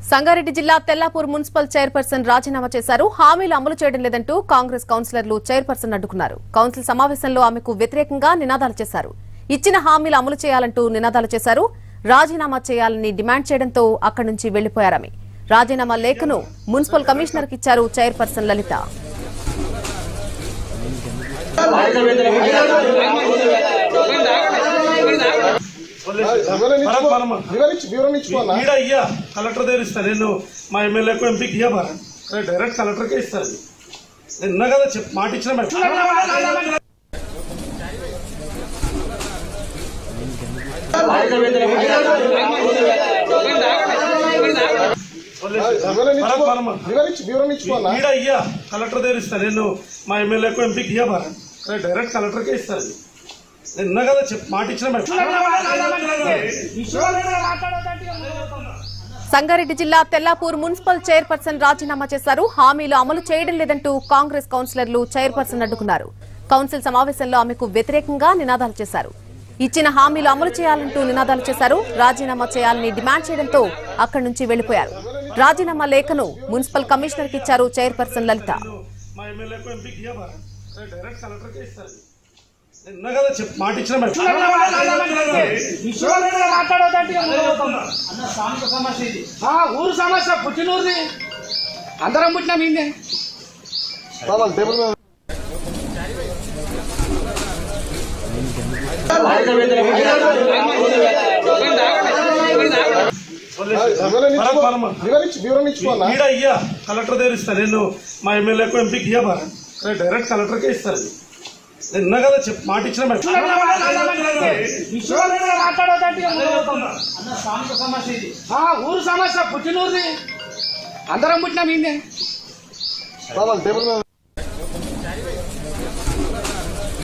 సంగారెడ్డి జిల్లా Tellapur municipal chairperson రాజీనామా చేశారు హామీలు అమలు చేయడం లేదంటూ కాంగ్రెస్ కౌన్సిలర్లు చైర్పర్సన్ అడ్డుకున్నారు కౌన్సిల్ సమావేశంలో ఆమెకు వ్యతిరేకంగా నినాదాలు చేశారు ఇచ్చిన హామీలు అమలు చేయాలంటూ నినాదాలు చేశారు రాజీనామా చేయాలని డిమాండ్ చేయడంతో అక్కడి నుంచి వెళ్లిపోయారామె రాజీనామా లేఖను మున్సిపల్ కమిషనర్కి ఇచ్చారు చైర్పర్సన్ లలిత వివరించి వివరణించుకోవాలా ఈడ ఇయ్యా కలెక్టర్ దగ్గర ఇస్తా నేను మా ఎమ్మెల్యేకు ఎంపీకి ఇయ్య బారా డైరెక్ట్ కలెక్టర్కే ఇస్తాను నేను ఉన్నా కదా చెప్పి మాట ఇచ్చిన మేడం వివరణించుకో- వివరించి వివరణించుకోవాలా ఈడ ఇయ్యా కలెక్టర్ దగ్గర ఇస్తా నేను మా ఎమ్మెల్యేకు ఎంపీకి ఇయ్య బారా డైరెక్ట్ కలెక్టర్కే ఇస్తాను నేను ఉన్నా కదా చెప్పి మాట ఇచ్చిన మేడం సంగారెడ్డి జిల్లా తెల్లాపూర్ మున్సిపల్ చైర్పర్సన్ రాజీనామా చేశారు హామీలు అమలు చేయడం లేదంటూ కాంగ్రెస్ కౌన్సిలర్లు చైర్పర్సన్ అడ్డుకున్నారు కౌన్సిల్ సమావేశంలో ఆమెకు వ్యతిరేకంగా నినాదాలు చేశారు ఇచ్చిన హామీలు అమలు చేయాలంటూ నినాదాలు చేశారు రాజీనామా చేయాలని డిమాండ్ చేయడంతో అక్కడి నుంచి వెళ్లిపోయారు రాజీనామా లేఖను మున్సిపల్ కమిషనర్కి ఇచ్చారు చైర్పర్సన్ లలిత మా ఎమ్మెల్యేకు ఎంపీకి ఇయ్య బారా డైరెక్ట్ కలెక్టర్కే ఇస్తాను నేను ఉన్నా కదా చెప్పి మాట ఇచ్చిన మేడం ఆ, ఊరు సమస్య పుట్టినూరుది అందరం పుట్టినాం ఇందే కావాలి టేబుల్ మీద వివరణించుకో- వివరించి వివరణించుకోవాలా ఈడ ఇయ్యా కలెక్టర్ దగ్గర ఇస్తా నేను మా ఎమ్మెల్యేకు ఎంపీకి ఇయ్య బారా డైరెక్ట్ కలెక్టర్కే ఇస్తాను నేను ఉన్నా కదా చెప్పి మాట ఇచ్చిన మేడం ఆ, ఊరు సమస్య పుట్టినూరుది అందరం పుట్టినాం ఇందే కావాలి టేబుల్ మీద